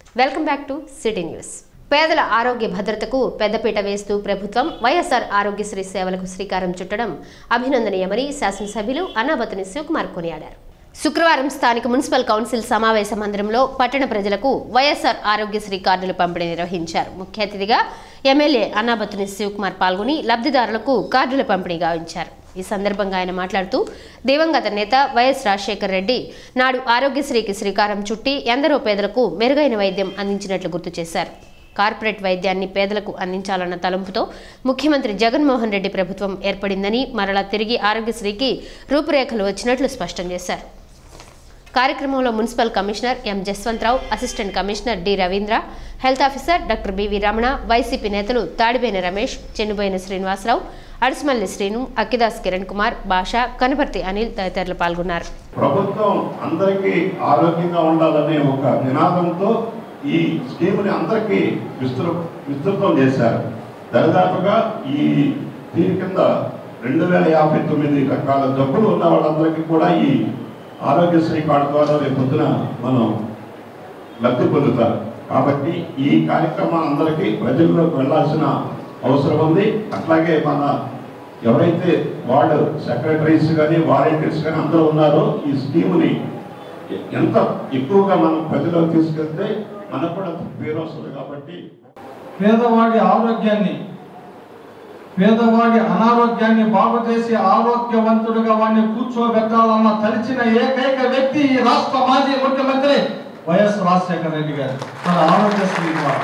welcome back to city news పేదల ఆరోగ్య భద్రతకు పెద్దపీట వేస్తూ ప్రభుత్వం వైఎస్ఆర్ ఆరోగ్యశ్రీ సేవలకు శ్రీకారం చుట్టడం అభినందనీయమని శాసనసభ్యులు అన్నాబతుని శివకుమార్ కొనియాడారు శుక్రవారం స్థానిక మున్సిపల్ కౌన్సిల్ సమావేశ మందిరంలో పట్టణ ప్రజలకు వైఎస్ఆర్ ఆరోగ్యశ్రీ కార్డులు పంపిణీ నిర్వహించారు ముఖ్య అతిథిగా ఎమ్మెల్యే అన్నాబతుని శివకుమార్ పాల్గొని లబ్ధిదారులకు కార్డుల పంపిణీ గావించారు ఈ సందర్భంగా ఆయన మాట్లాడుతూ దివంగత నేత వైఎస్ రాజశేఖర్ రెడ్డి నాడు ఆరోగ్యశ్రీకి శ్రీకారం చుట్టి ఎందరో పేదలకు మెరుగైన వైద్యం అందించినట్లు గుర్తు చేశారు కార్పొరేట్ వైద్యాన్ని పేదలకు అందించాలన్న తలంపుతో ముఖ్యమంత్రి జగన్మోహన్ రెడ్డి ప్రభుత్వం ఏర్పడిందని మరలా తిరిగి ఆరోగ్యశ్రీకి రూపురేఖలు వచ్చినట్లు స్పష్టం చేశారు కార్యక్రమంలో municipal commissioner M Jaswanth Rao assistant commissioner D Ravindra health officer doctor BV Ramana YCP నేతలు తాడిబేని రమేష్ చెన్నుబోయిన శ్రీనివాసరావు అడిసిమల్లి శ్రీను అక్కిదాస్ కిరణ్ కుమార్ భాష కనపర్తి అనిల్ తదితరులు పాల్గొన్నారు ప్రభుత్వం అందరికీ ఆరోగ్యంగా ఉండాలనే ఒక నినాదంతో ఈ స్కీమ్ని అందరికీ విస్తృ విస్తృతం చేశారు దరిదాపుగా ఈ దీని కింద రెండు వేల యాభై తొమ్మిది రకాల జబ్బులు ఉన్న వాళ్ళందరికీ కూడా ఈ ఆరోగ్యశ్రీ కార్డు ద్వారా రేపు పొద్దున మనం లబ్ధి పొందుతారు కాబట్టి ఈ కార్యక్రమం అందరికీ ప్రజల్లోకి వెళ్ళాల్సిన అవసరం ఉంది అట్లాగే మన ఎవరైతే వార్డు సెక్రటరీస్ కానీ వాలంటీర్స్ కానీ అందరూ ఉన్నారో ఈ స్కీమ్ని ఎంత ఎక్కువగా మనం ప్రజలకు తీసుకెళ్తే మనకు కూడా పేరు వస్తుంది కాబట్టి పేదవాడి ఆరోగ్యాన్ని పేదవాడి అనారోగ్యాన్ని బాగు చేసి ఆరోగ్యవంతుడిగా వాడిని కూర్చోబెట్టాలన్న తలిచిన ఏకైక వ్యక్తి ఈ రాష్ట్ర మాజీ ముఖ్యమంత్రి వైఎస్ రాజశేఖర రెడ్డి గారు మన ఆరోగ్యశ్రీ ద్వారా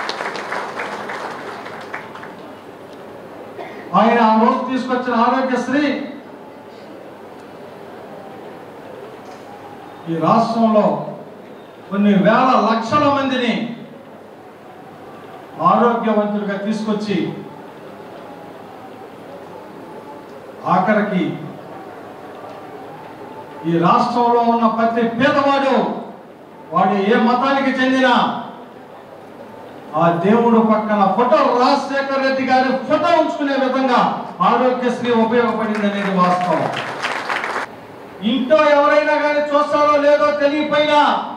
ఆయన ఆ రోజు తీసుకొచ్చిన ఆరోగ్యశ్రీ ఈ రాష్ట్రంలో కొన్ని వేల లక్షల మందిని ఆరోగ్యవంతులుగా తీసుకొచ్చి ఆఖరికి ఈ రాష్ట్రంలో ఉన్న ప్రతి పేదవాడు వాడు ఏ మతానికి చెందిన ఆ దేవుడు పక్కన ఫోటో రాజశేఖర రెడ్డి గారి ఫోటో ఉంచుకునే విధంగా ఆరోగ్యశ్రీ ఉపయోగపడింది అనేది వాస్తవం ఇంట్లో ఎవరైనా కానీ చూస్తారో లేదో తెలియపోయినా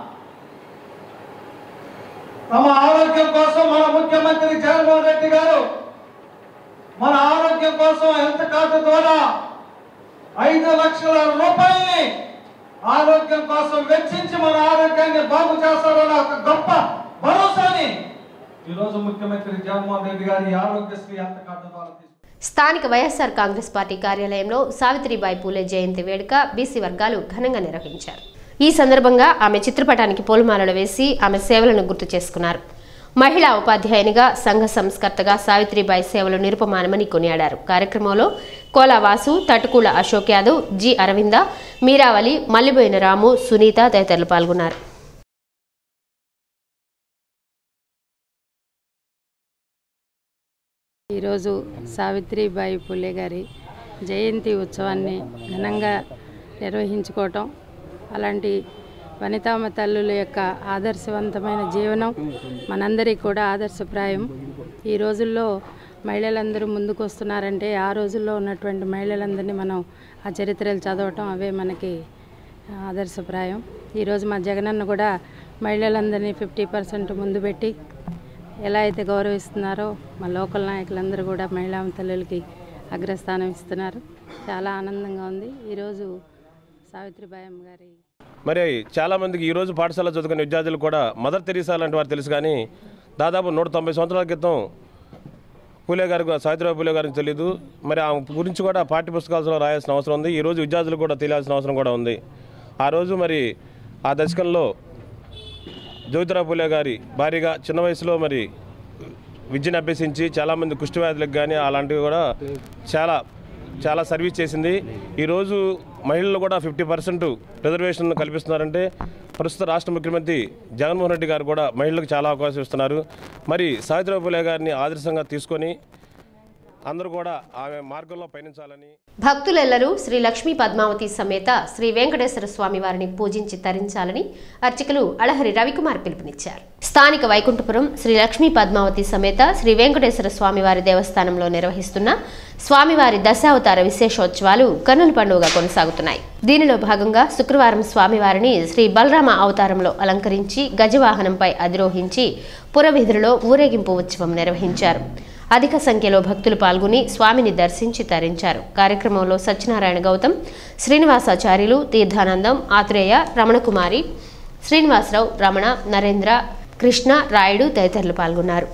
తమ ఆరోగ్యం కోసం మన ముఖ్యమంత్రి జగన్మోహన్ రెడ్డి గారు మన ఆరోగ్యం కోసం హెల్త్ కార్డు ద్వారా ఐదు లక్షల రూపాయల్ని ఆరోగ్యం కోసం వెచ్చించి మన ఆరోగ్యాన్ని బాగు చేస్తారన్న ఒక గొప్ప భరోసాని ఈరోజు ముఖ్యమంత్రి జగన్మోహన్ రెడ్డి గారి ఆరోగ్యశ్రీ హెల్త్ కార్డు ద్వారా తీసుకు స్థానిక వైఎస్ఆర్ కాంగ్రెస్ పార్టీ కార్యాలయంలో సావిత్రిబాయి పూలే జయంతి వేడుక బీసీ వర్గాలు ఘనంగా నిర్వహించారు ఈ సందర్భంగా ఆమె చిత్రపటానికి పూలమాలలు వేసి ఆమె సేవలను గుర్తు చేసుకున్నారు మహిళా ఉపాధ్యాయునిగా సంఘ సంస్కర్తగా సావిత్రిబాయి సేవలు నిరుపమానమని కొనియాడారు కార్యక్రమంలో కోలా వాసు తటుకూల అశోక్ యాదవ్ జి అరవింద మీరావళి మల్లిబోయిన రాము సునీత తదితరులు పాల్గొన్నారు ఈరోజు సావిత్రిబాయి పులే గారి జయంతి ఉత్సవాన్ని ఘనంగా నిర్వహించుకోవటం అలాంటి వనితామ తల్లుల యొక్క ఆదర్శవంతమైన జీవనం మనందరికీ కూడా ఆదర్శప్రాయం ఈ రోజుల్లో మహిళలందరూ ముందుకు వస్తున్నారంటే ఆ రోజుల్లో ఉన్నటువంటి మహిళలందరినీ మనం ఆ చరిత్రలు చదవటం అవే మనకి ఆదర్శప్రాయం ఈరోజు మా జగనన్న కూడా మహిళలందరినీ ఫిఫ్టీ పర్సెంట్ ముందు పెట్టి ఎలా అయితే గౌరవిస్తున్నారో మా లోకల్ నాయకులందరూ కూడా మహిళా తల్లులకి అగ్రస్థానం ఇస్తున్నారు చాలా ఆనందంగా ఉంది ఈరోజు సావిత్రిబాయి అమ్మ గారి మరి చాలామందికి ఈరోజు పాఠశాల చదువుకునే విద్యార్థులు కూడా మదర్ తెరీసా లాంటి వారు తెలుసు కానీ దాదాపు నూట తొంభై సంవత్సరాల క్రితం పూలే గారికి సావిత్రిబాయి పూలే గారికి తెలియదు మరి ఆమె గురించి కూడా పాఠ్య పుస్తకాలలో రాయాల్సిన అవసరం ఉంది ఈరోజు విద్యార్థులు కూడా తెలియాల్సిన అవసరం కూడా ఉంది ఆ రోజు మరి ఆ దశకంలో జ్యోతిరావు పూలే గారి భారీగా చిన్న వయసులో మరి విద్యను అభ్యసించి చాలామంది కుష్టి వ్యాధులకు కానీ అలాంటివి కూడా చాలా చాలా సర్వీస్ చేసింది ఈరోజు మహిళలు కూడా ఫిఫ్టీ పర్సెంట్ రిజర్వేషన్ కల్పిస్తున్నారంటే ప్రస్తుత రాష్ట్ర ముఖ్యమంత్రి జగన్మోహన్ రెడ్డి గారు కూడా మహిళలకు చాలా అవకాశం ఇస్తున్నారు మరి సావిత్రిబాయి పూలే గారిని ఆదర్శంగా తీసుకొని అందరూ కూడా ఆమె మార్గంలో పయనించాలని భక్తులెల్లరూ శ్రీ లక్ష్మీ పద్మావతి సమేత శ్రీ వెంకటేశ్వర స్వామి వారిని పూజించి తరించాలని అర్చకులు అళహరి రవికుమార్ పిలుపునిచ్చారు స్థానిక వైకుంఠపురం శ్రీ లక్ష్మీ పద్మావతి సమేత శ్రీ వెంకటేశ్వర స్వామివారి దేవస్థానంలో నిర్వహిస్తున్న స్వామివారి దశావతార విశేషోత్సవాలు కన్నుల పండుగగా కొనసాగుతున్నాయి దీనిలో భాగంగా శుక్రవారం స్వామివారిని శ్రీ బలరామ అవతారంలో అలంకరించి గజవాహనంపై అధిరోహించి పురవీధులలో ఊరేగింపు ఉత్సవం నిర్వహించారు అధిక సంఖ్యలో భక్తులు పాల్గొని స్వామిని దర్శించి తరించారు కార్యక్రమంలో సత్యనారాయణ గౌతమ్ శ్రీనివాసాచార్యులు తీర్థానందం ఆత్రేయ రమణకుమారి శ్రీనివాసరావు రమణ నరేంద్ర కృష్ణ రాయుడు తదితరులు పాల్గొన్నారు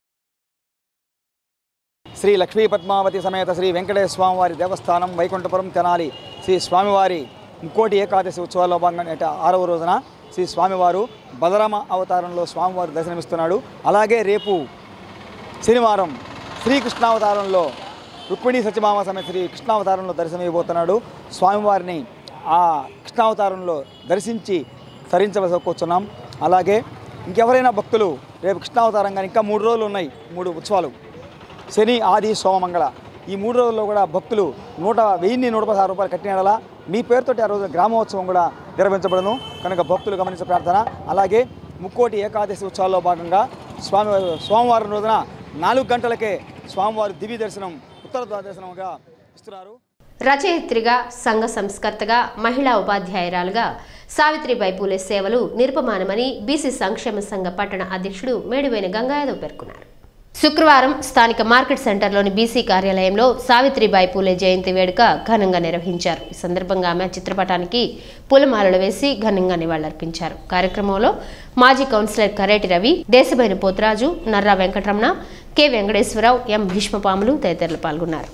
శ్రీ లక్ష్మీ పద్మావతి సమేత శ్రీ వెంకటేశ్వర స్వామివారి దేవస్థానం వైకుంఠపురం తెనాలి శ్రీ స్వామివారి ముక్కోటి ఏకాదశి ఉత్సవాల్లో భాగంగా నేట ఆరవ రోజున శ్రీ స్వామివారు బలరామ అవతారంలో స్వామివారు దర్శనమిస్తున్నాడు అలాగే రేపు శనివారం శ్రీకృష్ణావతారంలో రుక్మిణి సత్యమామ సమేత శ్రీ కృష్ణావతారంలో దర్శనమివ్వబోతున్నాడు స్వామివారిని ఆ కృష్ణావతారంలో దర్శించి తరించవలసి కూర్చున్నాం అలాగే ఇంకెవరైనా భక్తులు రేపు కృష్ణావతారం కానీ ఇంకా మూడు రోజులు ఉన్నాయి మూడు ఉత్సవాలు శని ఆది సోమమంగళ ఈ మూడు రోజుల్లో కూడా భక్తులు నూట వెయ్యిన్ని నూట పదహారు రూపాయలు కట్టిన మీ పేరుతోటి ఆ రోజు గ్రామోత్సవం కూడా నిర్వహించబడను కనుక భక్తులు గమనించే ప్రార్థన అలాగే ముక్కోటి ఏకాదశి ఉత్సవాల్లో భాగంగా స్వామి సోమవారం రోజున నాలుగు గంటలకే స్వామివారి దివ్య దర్శనం ఉత్తర ద్వార దర్శనంగా ఇస్తున్నారు రచయిత్రిగా సంఘ సంస్కర్తగా మహిళా ఉపాధ్యాయురాలుగా సావిత్రిబాయి పూలే సేవలు నిరుపమానమని బీసీ సంక్షేమ సంఘ పట్టణ అధ్యక్షుడు మేడివేని గంగాయాదవ్ పేర్కొన్నారు శుక్రవారం స్థానిక మార్కెట్ సెంటర్లోని బీసీ కార్యాలయంలో సావిత్రిబాయి పూలే జయంతి వేడుక ఘనంగా నిర్వహించారు ఈ సందర్భంగా ఆమె చిత్రపటానికి పూలమాలలు వేసి ఘనంగా నివాళులర్పించారు కార్యక్రమంలో మాజీ councillor Kareti Ravi Deshabaina Potharaju Narra Venkataramana K Venkateswara Rao M Bheeshmapamulu తదితరులు పాల్గొన్నారు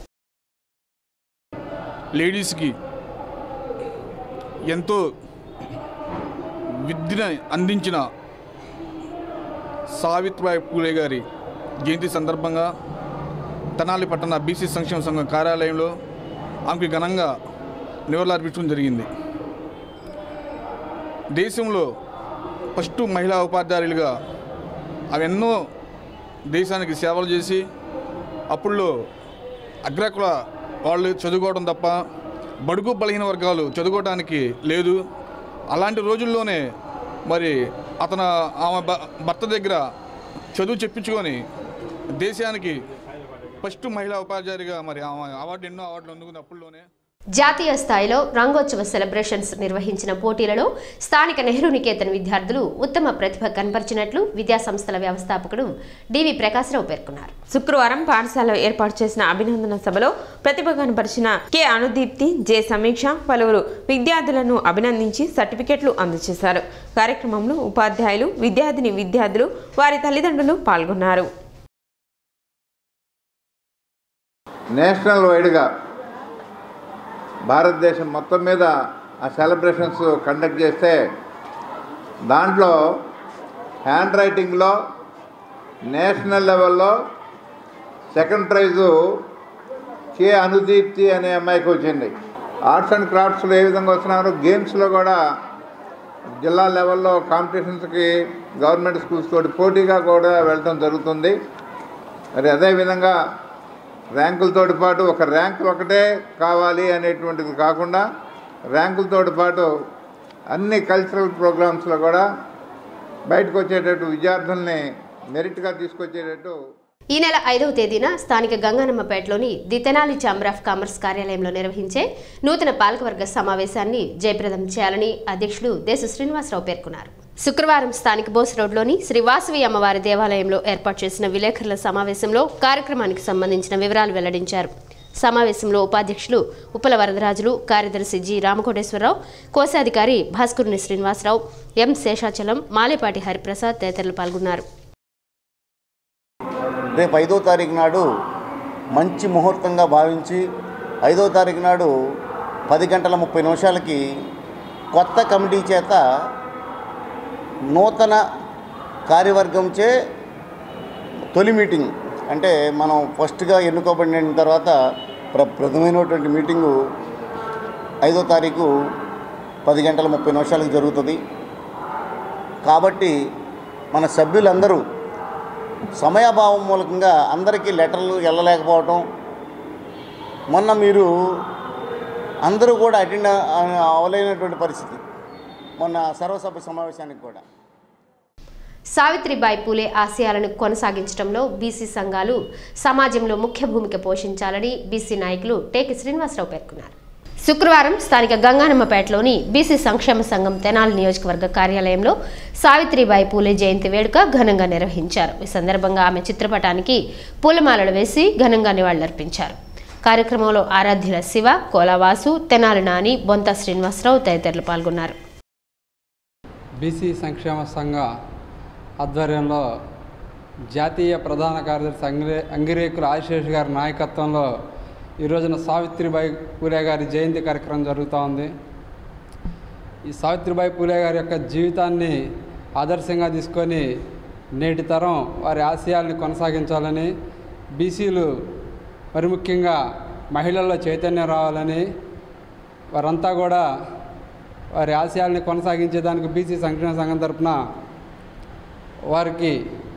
లేడీస్కి ఎంతో విద్యను అందించిన సావిత్రిబాయి పూలే గారి జయంతి సందర్భంగా తెనాలి పట్టణ బీసీ సంక్షేమ సంఘం కార్యాలయంలో ఆమెకి ఘనంగా నివాళులర్పించడం జరిగింది దేశంలో ఫస్ట్ మహిళా ఉపాధ్యాయులుగా అవి ఎన్నో దేశానికి సేవలు చేసి అప్పుల్లో అగ్రకుల వాళ్ళు చదువుకోవడం తప్ప బడుగు బలహీన వర్గాలు చదువుకోవడానికి లేదు అలాంటి రోజుల్లోనే మరి అతను ఆమె భ- భర్త దగ్గర చదువు చెప్పించుకొని దేశానికి ఫస్ట్ మహిళా ఉపాధ్యాయుడిగా మరి ఆమె అవార్డు ఎన్నో అవార్డులు అందుకుంది అప్పుల్లోనే జాతీయ స్థాయిలో రంగోత్సవ సెలబ్రేషన్స్ నిర్వహించిన పోటీలలో స్థానిక నెహ్రూ నికేతన్ విద్యార్థులు ఉత్తమ ప్రతిభ కనపరిచినట్లు విద్యాసంస్థల వ్యవస్థాపకుడు డివి ప్రకాశ్రావు పేర్కొన్నారు శుక్రవారం పాఠశాలలో ఏర్పాటు చేసిన అభినందన సభలో ప్రతిభ కనపరిచిన కె అనుదీప్తి జె సమీక్ష పలువురు విద్యార్థులను అభినందించి సర్టిఫికెట్లు అందజేశారు కార్యక్రమంలో ఉపాధ్యాయులు విద్యార్థిని విద్యార్థులు వారి తల్లిదండ్రులు పాల్గొన్నారు నేషనల్ వైడ్గా భారతదేశం మొత్తం మీద ఆ సెలబ్రేషన్స్ కండక్ట్ చేస్తే దాంట్లో హ్యాండ్ రైటింగ్లో నేషనల్ లెవెల్లో సెకండ్ ప్రైజు కే అనుదీప్తి అనే అమ్మాయికి వచ్చింది ఆర్ట్స్ అండ్ క్రాఫ్ట్స్లో ఏ విధంగా వస్తున్నారు గేమ్స్లో కూడా జిల్లా లెవెల్లో కాంపిటీషన్స్కి గవర్నమెంట్ స్కూల్స్ తోటి పోటీగా కూడా వెళ్ళటం జరుగుతుంది మరి అదేవిధంగా ర్యాంకులతోటి పాటు ఒక ర్యాంక్ ఒకటే కావాలి అనేటువంటిది కాకుండా ర్యాంకులతోటి పాటు అన్ని కల్చరల్ ప్రోగ్రామ్స్లో కూడా బయటకు వచ్చేటట్టు విద్యార్థుల్ని మెరిట్గా తీసుకొచ్చేటట్టు ఈ నెల ఐదవ తేదీన స్థానిక గంగానమ్మపేటలోని the Tenali chamber of commerce కార్యాలయంలో నిర్వహించే నూతన పాలకవర్గ సమావేశాన్ని జయప్రదం చేయాలని అధ్యక్షుడు దేశ శ్రీనివాసరావు పేర్కొన్నారు శుక్రవారం స్థానిక బోస్ రోడ్లోని శ్రీ వాసవి అమ్మవారి దేవాలయంలో ఏర్పాటు చేసిన విలేకరుల సమావేశంలో కార్యక్రమానికి సంబంధించిన వివరాలు వెల్లడించారు సమావేశంలో ఉపాధ్యక్షులు ఉప్పల వరదరాజులు కార్యదర్శి జి రామకోటేశ్వరరావు కోశాధికారి భాస్కరుని శ్రీనివాసరావు ఎం శేషాచలం మాలేపాటి హరిప్రసాద్ తదితరులు పాల్గొన్నారు రేపు ఐదో తారీఖు నాడు మంచి ముహూర్తంగా భావించి ఐదో తారీఖు నాడు పది గంటల ముప్పై నిమిషాలకి కొత్త కమిటీ చేత నూతన కార్యవర్గంచే తొలి మీటింగ్ అంటే మనం ఫస్ట్గా ఎన్నుకోబడిన తర్వాత ప్ర ప్రథమైనటువంటి మీటింగు ఐదో తారీఖు పది గంటల ముప్పై నిమిషాలకు జరుగుతుంది కాబట్టి మన సభ్యులందరూ సమయాభావం మూలకంగా అందరికీ లెటర్లు వెళ్ళలేకపోవటం మొన్న మీరు అందరూ కూడా అటెండ్ అవ్వలేనటువంటి పరిస్థితి మొన్న సర్వసభ్య సమావేశానికి కూడా సావిత్రిబాయి పూలే ఆశయాలను కొనసాగించడంలో బీసీ సంఘాలు సమాజంలో ముఖ్య భూమిక పోషించాలని బీసీ నాయకులు టేకి శ్రీనివాసరావు పేర్కొన్నారు శుక్రవారం స్థానిక గంగానమ్మపేటలోని బీసీ సంక్షేమ సంఘం తెనాలి నియోజకవర్గ కార్యాలయంలో సావిత్రిబాయి పూలే జయంతి వేడుక ఘనంగా నిర్వహించారు ఈ సందర్భంగా ఆమె చిత్రపటానికి పూలమాలలు వేసి ఘనంగా నివాళులర్పించారు కార్యక్రమంలో ఆరాధ్యుల శివ కోలావాసు తెనాలి నాని బొంత శ్రీనివాసరావు తదితరులు పాల్గొన్నారు బీసీ సంక్షేమ సంఘ ఆధ్వర్యంలో జాతీయ ప్రధాన కార్యదర్శి అంగిరే అంగిరేకుల ఆశేష్ గారి నాయకత్వంలో ఈ రోజున సావిత్రిబాయి పూలే గారి జయంతి కార్యక్రమం జరుగుతూ ఉంది ఈ సావిత్రిబాయి పూలే గారి యొక్క జీవితాన్ని ఆదర్శంగా తీసుకొని నేటి తరం వారి ఆశయాల్ని కొనసాగించాలని బీసీలు మరి ముఖ్యంగా మహిళల్లో చైతన్యం రావాలని వారంతా కూడా వారి ఆశయాల్ని కొనసాగించేదానికి బీసీ సంక్షేమ సంఘం తరపున వారికి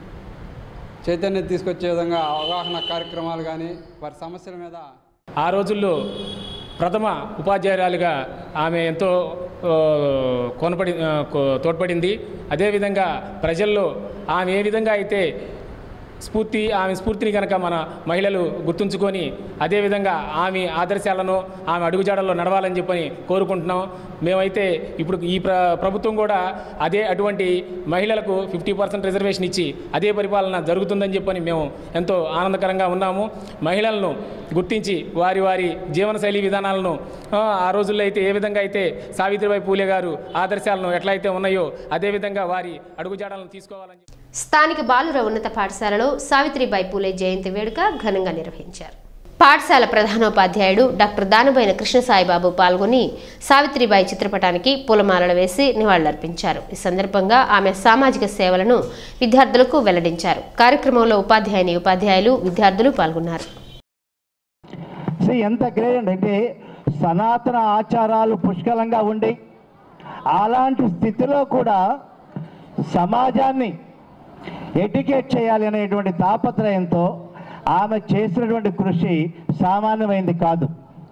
చైతన్యం తీసుకొచ్చే విధంగా అవగాహన కార్యక్రమాలు కానీ వారి సమస్యల మీద ఆ రోజుల్లో ప్రథమ ఉపాధ్యాయురాలుగా ఆమె ఎంతో ఆ, కొనపడి ఆ, కో- తోడ్పడింది అదేవిధంగా ప్రజల్లో ఆమె ఏ విధంగా అయితే స్ఫూర్తి ఆమె స్ఫూర్తిని కనుక మన మహిళలు గుర్తుంచుకొని అదేవిధంగా ఆమె ఆదర్శాలను ఆమె అడుగుజాడల్లో నడవాలని చెప్పని కోరుకుంటున్నాం మేమైతే ఇప్పుడు ఈ ప్ర ప్రభుత్వం కూడా అదే అటువంటి మహిళలకు ఫిఫ్టీ పర్సెంట్ రిజర్వేషన్ ఇచ్చి అదే పరిపాలన జరుగుతుందని చెప్పని మేము ఎంతో ఆనందకరంగా ఉన్నాము మహిళలను గుర్తించి వారి వారి జీవనశైలి విధానాలను ఆ, ఆ రోజుల్లో అయితే ఏ విధంగా అయితే సావిత్రిబాయి పూలే గారు ఆదర్శాలను ఎట్లయితే ఉన్నాయో అదేవిధంగా వారి అడుగుజాడలను తీసుకోవాలని చెప్పి స్థానిక బాలుర ఉన్నత పాఠశాలలో సావిత్రిబాయి పూలే జయంతి వేడుక ఘనంగా నిర్వహించారు పాఠశాల ప్రధానోపాధ్యాయుడు డాక్టర్ దానుబైన కృష్ణసాయిబాబు పాల్గొని సావిత్రిబాయి చిత్రపటానికి పూలమాలలు వేసి నివాళులర్పించారు ఈ సందర్భంగా ఆమె సామాజిక సేవలను విద్యార్థులకు వెల్లడించారు కార్యక్రమంలో ఉపాధ్యాయుని ఉపాధ్యాయులు విద్యార్థులు పాల్గొన్నారు సో ఎంత గ్రేట్ అంటే సనాతన ఆచారాలు పుష్కలంగా ఉండి అలాంటి స్థితిలో కూడా సమాజాన్ని ఎడ్యుకేట్ చేయాలి అనేటువంటి తాపత్రయంతో ఆమె చేసినటువంటి కృషి సామాన్యమైంది కాదు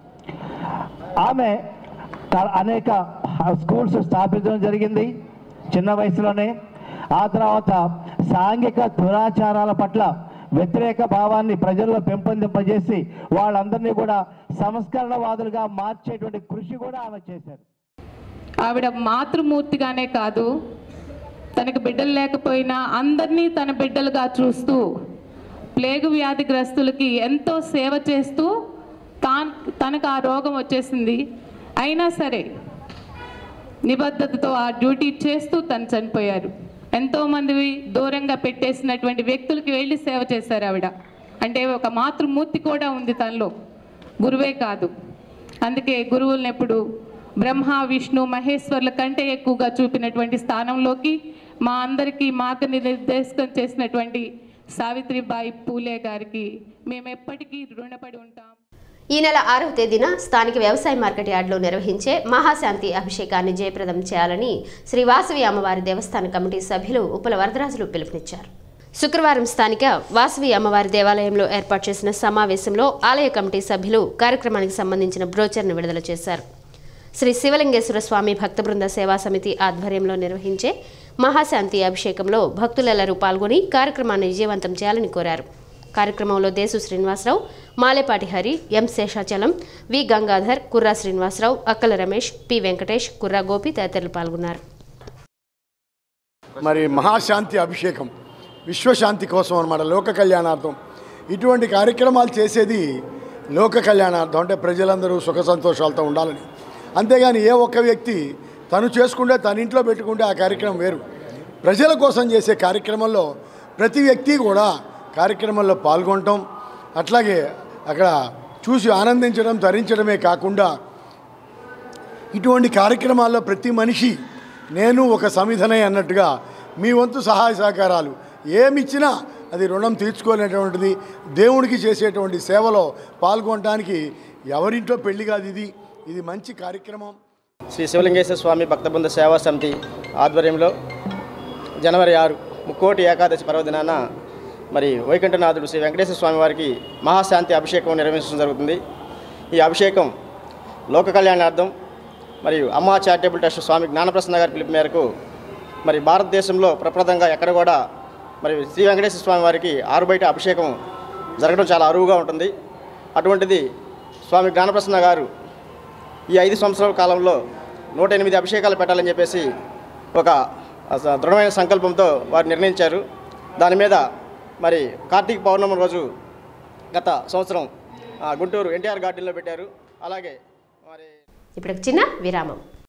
ఆమె త- అనేక స్కూల్స్ స్థాపించడం జరిగింది చిన్న వయసులోనే ఆ తర్వాత సాంఘిక దురాచారాల పట్ల వ్యతిరేక భావాన్ని ప్రజల్లో పెంపొందింపజేసి వాళ్ళందరినీ కూడా సంస్కరణవాదులుగా మార్చేటువంటి కృషి కూడా ఆమె చేశారు ఆవిడ మాతృమూర్తిగానే కాదు తనకు బిడ్డలు లేకపోయినా అందరినీ తన బిడ్డలుగా చూస్తూ ప్లేగు వ్యాధిగ్రస్తులకి ఎంతో సేవ చేస్తూ తాన్ తనకు ఆ రోగం వచ్చేసింది అయినా సరే నిబద్ధతతో ఆ డ్యూటీ చేస్తూ తను చనిపోయారు ఎంతోమంది దూరంగా పెట్టేసినటువంటి వ్యక్తులకి వెళ్ళి సేవ చేశారు ఆవిడ అంటే ఒక మాతృమూర్తి కూడా ఉంది తనలో గురువే కాదు అందుకే గురువులను ఎప్పుడు బ్రహ్మ విష్ణు మహేశ్వర్ల కంటే ఎక్కువగా చూపినటువంటి స్థానంలోకి మా అందరికీ మార్గనిర్దేశకం చేసినటువంటి సావిత్రిబాయి పూలే గారికి మేము ఎప్పటికీ రుణపడి ఉంటాం ఈ నెల ఆరవ తేదీన స్థానిక వ్యవసాయ మార్కెట్ యార్డులో నిర్వహించే మహాశాంతి అభిషేకాన్ని జయప్రదం చేయాలని శ్రీ వాసవి అమ్మవారి దేవస్థాన కమిటీ సభ్యులు ఉప్పల వరదరాజులు పిలుపునిచ్చారు శుక్రవారం స్థానిక వాసవి అమ్మవారి దేవాలయంలో ఏర్పాటు చేసిన సమావేశంలో ఆలయ కమిటీ సభ్యులు కార్యక్రమానికి సంబంధించిన బ్రోచర్ను విడుదల చేశారు శ్రీ శివలింగేశ్వర స్వామి భక్త బృంద సేవా సమితి ఆధ్వర్యంలో నిర్వహించే మహాశాంతి అభిషేకంలో భక్తులెల్లరూ పాల్గొని కార్యక్రమాన్ని విజయవంతం చేయాలని కోరారు కార్యక్రమంలో దేశు శ్రీనివాసరావు మాలేపాటి హరి ఎం శేషాచలం వి గంగాధర్ కుర్రా శ్రీనివాసరావు అక్కల రమేష్ పి వెంకటేష్ కుర్రా గోపి తదితరులు పాల్గొన్నారు మరి మహాశాంతి అభిషేకం విశ్వశాంతి కోసం అనమాట లోక కళ్యాణార్థం ఇటువంటి కార్యక్రమాలు చేసేది లోక కళ్యాణార్థం అంటే ప్రజలందరూ సుఖ సంతోషాలతో ఉండాలని అంతేగాని ఏ ఒక్క వ్యక్తి తను చేసుకుంటే తన ఇంట్లో పెట్టుకుంటే ఆ కార్యక్రమం వేరు ప్రజల కోసం చేసే కార్యక్రమంలో ప్రతి వ్యక్తి కూడా కార్యక్రమంలో పాల్గొనటం అట్లాగే అక్కడ చూసి ఆనందించడం ధరించడమే కాకుండా ఇటువంటి కార్యక్రమాల్లో ప్రతి మనిషి నేను ఒక సమిధనే అన్నట్టుగా మీ వంతు సహాయ సహకారాలు ఏమిచ్చినా అది రుణం తీర్చుకోలేనటువంటిది దేవుడికి చేసేటువంటి సేవలో పాల్గొనడానికి ఎవరింట్లో పెళ్లి కాదు ఇది ఇది మంచి కార్యక్రమం శ్రీ శివలింగేశ్వర స్వామి భక్తబృంద సేవా సమితి ఆధ్వర్యంలో జనవరి ఆరు ముక్కోటి ఏకాదశి పర్వదినాన మరి వైకుంఠనాథుడు శ్రీ వెంకటేశ్వర స్వామి వారికి మహాశాంతి అభిషేకం నిర్వహించడం జరుగుతుంది ఈ అభిషేకం లోక కళ్యాణార్థం మరియు అమ్మా చారిటబుల్ ట్రస్ట్ స్వామి జ్ఞానప్రసన్న గారి పిలుపు మేరకు మరి భారతదేశంలో ప్రప్రదంగా ఎక్కడ కూడా మరి శ్రీ వెంకటేశ్వర స్వామి వారికి ఆరు బయట అభిషేకం జరగడం చాలా అరువుగా ఉంటుంది అటువంటిది స్వామి జ్ఞానప్రసన్న గారు ఈ ఐదు సంవత్సరాల కాలంలో నూట ఎనిమిది అభిషేకాలు పెట్టాలని చెప్పేసి ఒక అస- దృఢమైన సంకల్పంతో వారు నిర్ణయించారు దాని మీద మరి కార్తీక పౌర్ణమి రోజు గత సంవత్సరం ఆ, గుంటూరు ఎన్టీఆర్ గార్డెన్లో పెట్టారు అలాగే ఇప్పుడు ఒక చిన్న విరామం